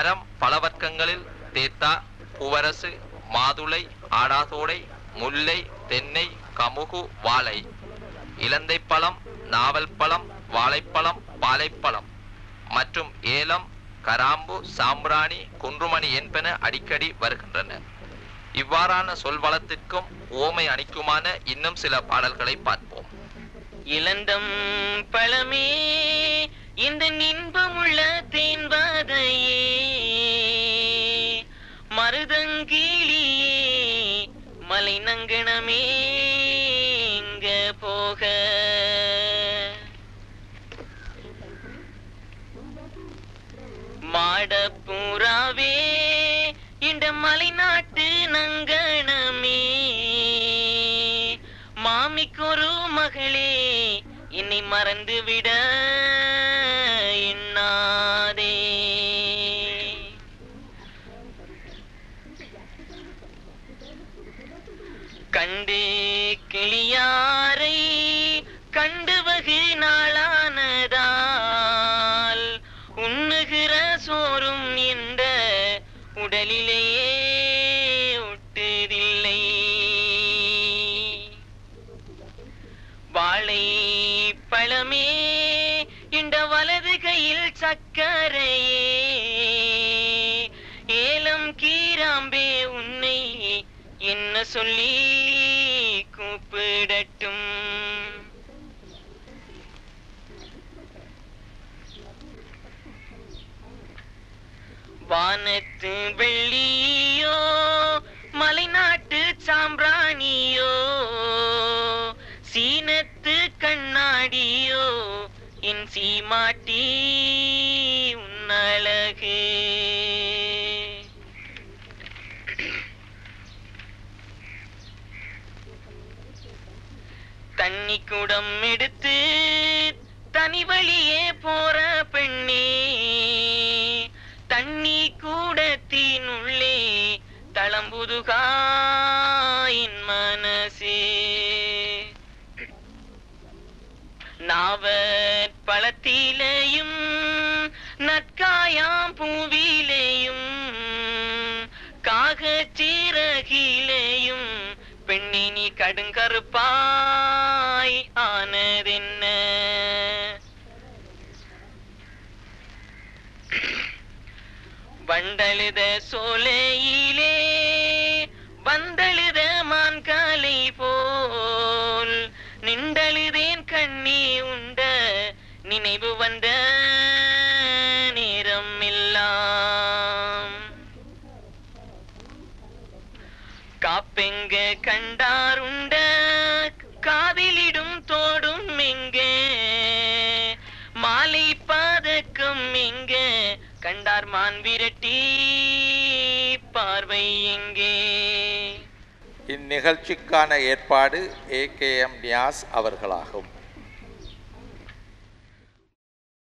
மரம் பலவர்க்கங்களில் தேத்தா பூவரசு மாதுளை ஆடாதோடை முல்லை தென்னை கமுகு வாழை இலந்தை பழம் நாவல் பழம் வாழைப்பழம் பாலைப்பழம் மற்றும் ஏலம் கராம்பு சாம்பிராணி குன்றுமணி என்பன அடிக்கடி வருகின்றன இவ்வாறான சொல்வளத்திற்கும் ஓமை அணிக்குமான இன்னும் சில பாடல்களை பார்ப்போம் இளந்தம் பழமே இந்த இன்பமுள்ள தேன்பாதையே மருதங்கிளியே மலை நங்கணமே இங்க போக மாடப்பூராவே இந்த மலைநாட்டு நங்கணமே மாமிக்கொரு மகளே என்னை மறந்து விட எண்ணாதே கண்டு கிளியாரை கண்டு வகு நாளானதால் உண்ணுகிற சோறும் என்ற உடலிலேயே ஒட்டுதில்லை வாழை பழமே இந்த வலது கையில் சக்கரையே ஏலம் கீராம்பே உன்னை என்ன சொல்லி கூப்பிடட்டும் வானத்து வெள்ளியோ மலைநாட்டு சாம்பிராணியோ சீனத்து கண்ணாடியோ என் சீமாட்டி உன்னழகு தண்ணி குடம் எடுத்து தனி வழியே போற பெண்ணே தண்ணி கூடத்தின் உள்ளே தளம்புதுகாயின் மனசே நாவற் பழத்திலேயும் நற்காயாம் பூவிலேயும் காகச் சிறகிலேயும் பெண்ணினி கடுங்கருப்பாய் ஆனதென்ன வண்டழுத சோலையிலே வந்தழுத மான்காலை போல் நின்றழுதேன் கண்ணி உண்ட நினைவு வந்த நேரம் எல்லாம் காப்பெங்க கண்டாருண்ட காதிலிடும் தோடும் எங்க மாலை பாதக்கம் எங்க கண்டார் மான் விரட்டி பார்வை எங்கே இந்நிகழ்ச்சிக்கான ஏற்பாடு ஏ கே எம் நியாஸ் அவர்களாகும்